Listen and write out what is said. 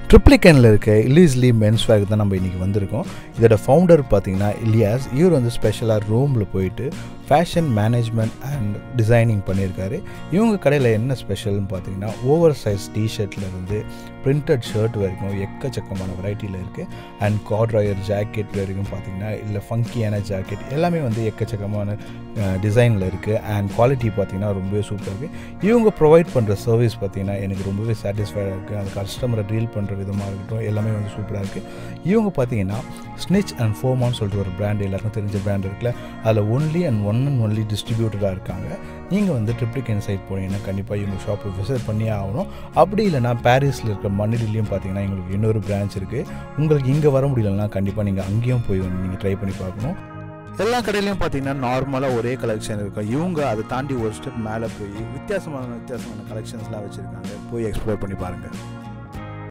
ட்ரிப்ளிகனில் இருக்க இலிஸ்லி men's wake தான் நம்ம இன்றைக்கி வந்திருக்கோம் இதோட ஃபவுண்டர் பார்த்தீங்கன்னா இலியாஸ் இவர் வந்து ஸ்பெஷலாக ரூமில் போயிட்டு ஃபேஷன் மேனேஜ்மெண்ட் அண்ட் டிசைனிங் பண்ணியிருக்காரு இவங்க கடையில் என்ன ஸ்பெஷல்னு பார்த்தீங்கன்னா ஓவர் சைஸ் டிஷர்ட்லேருந்து பிரிண்டட் ஷர்ட் வரைக்கும் எக்கச்சக்கமான வெரைட்டியில் இருக்குது அண்ட் காட்ராயர் ஜாக்கெட் வரைக்கும் பார்த்தீங்கன்னா இல்லை ஃபங்கியான ஜாக்கெட் எல்லாமே வந்து எக்கச்சக்கமான டிசைனில் இருக்குது அண்ட் குவாலிட்டி பார்த்தீங்கன்னா ரொம்பவே சூப்பராக இருக்குது இவங்க ப்ரொவைட் பண்ணுற சர்வீஸ் பார்த்தீங்கன்னா எனக்கு ரொம்பவே சாட்டிஸ்ஃபைடாக இருக்குது அந்த கஸ்டமரை டீல் பண்ணுற விதமாக இருக்கட்டும் எல்லாமே வந்து சூப்பராக இருக்குது இவங்க பார்த்தீங்கன்னா ஸ்னிச் அண்ட் ஃபோமான்னு சொல்லிட்டு ஒரு பிராண்ட் எல்லாருக்கும் தெரிஞ்ச பிராண்ட் இருக்குல்ல அதில் only and one and only டிஸ்ட்ரிபியூட்டராக இருக்காங்க நீங்கள் வந்து ட்ரிப்ளிகன் சைட் போனீங்கன்னா கண்டிப்பாக இவங்க ஷாப்பை விசிட் பண்ணியே ஆகணும் அப்படி இல்லைனா பாரிஸில் இருக்க மண்ணிலையும் பார்த்தீங்கன்னா எங்களுக்கு இன்னொரு பிரான்ச் இருக்குது உங்களுக்கு இங்கே வர முடியலன்னா கண்டிப்பாக நீங்கள் அங்கேயும் போய் வந்து நீங்கள் ட்ரை பண்ணி பார்க்கணும் எல்லா கடையிலையும் பார்த்தீங்கன்னா நார்மலாக ஒரே கலெக்ஷன் இருக்கும் இவங்க அதை தாண்டி ஒரு ஸ்டெப் மேலே போய் வித்தியாசமான வித்தியாசமான கலெக்ஷன்ஸ்லாம் வச்சுருக்காங்க போய் எக்ஸ்ப்ளோர் பண்ணி பாருங்கள்